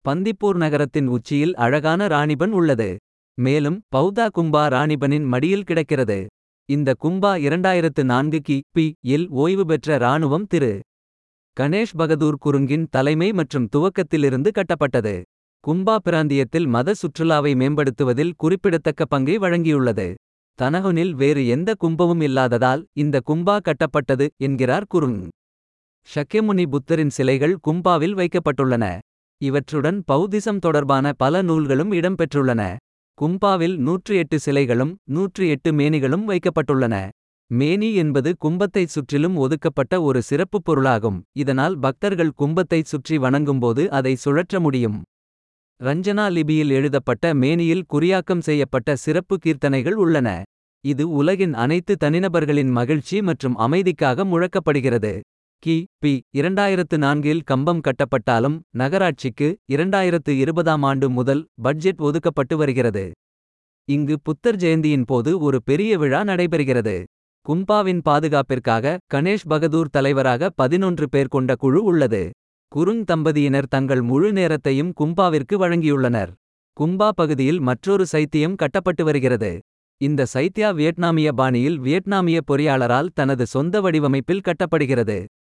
பந்திப்பூர் நகரத்தின் உச்சியில் அழகான ராணிபன் உள்ளது. மேலும் பௌதா கும்பா ராணிபனின் மடியில் கிடக்கிறது. இந்த கும்பா 2004 கி. பி. இல் ஓய்வு பெற்ற இராணுவம் திரு. கணேஷ் பகதூர் குருங்கின் தலைமை மற்றும் துவக்கத்திலிருந்து கட்டப்பட்டது. கும்பா பிராந்தியத்தில் மத சுற்றுலாவை மேம்படுத்துவதில் குறிப்பிடத்தக்க பங்கை வழங்கியுள்ளது. தனஹுனில் வேறு எந்த கும்பவும் இல்லாததால் இந்த கும்பா கட்டப்பட்டது என்கிறார் குருங். ஷக்யமுனி புத்தரின் சிலைகள் கும்பாவில் வைக்கப்பட்டுள்ளன. இவற்றுடன் பௌதிசம் தொடர்பான பல நூல்களும் இடம்பெற்றுள்ளன. கும்பாவில் 108 சிலைகளும் 108 மேனிகளும் வைக்கப்பட்டுள்ளன. மேனி என்பது கும்பத்தைச் சுற்றிலும் ஒதுக்கப்பட்ட ஒரு சிறப்புப் பொருளாகும். இதனால் பக்தர்கள் கும்பத்தைச் சுற்றி வணங்கும்போது அதை சுழற்ற முடியும். ரஞ்சனா லிபியில் எழுதப்பட்ட மேனியில் குறியாக்கம் செய்யப்பட்ட சிறப்பு கீர்த்தனைகள் உள்ளன. இது உலகின் அனைத்து தனிநபர்களின் மகிழ்ச்சி மற்றும் அமைதிக்காக முழக்கப்படுகிறது. கி. பி. 2004 இல் கம்பம் கட்டப்பட்டாலும் நகராட்சிக்கு 2020ஆம் ஆண்டு முதல் பட்ஜெட் ஒதுக்கப்பட்டு வருகிறது. இங்கு புத்தர் ஜெயந்தியின் போது ஒரு பெரிய விழா நடைபெறுகிறது. கும்பாவின் பாதுகாப்பிற்காக கணேஷ் பகதூர் தலைவராக 11 பேர் கொண்ட குழு உள்ளது. குருங் தம்பதியினர் தங்கள் முழு நேரத்தையும் கும்பாவிற்கு வழங்கியுள்ளனர். கும்பா பகுதியில் மற்றொரு சைத்தியம் கட்டப்பட்டு வருகிறது. இந்த சைத்யா வியட்நாமிய பாணியில் வியட்நாமிய பொறியாளரால் தனது சொந்த வடிவமைப்பில் கட்டப்படுகிறது.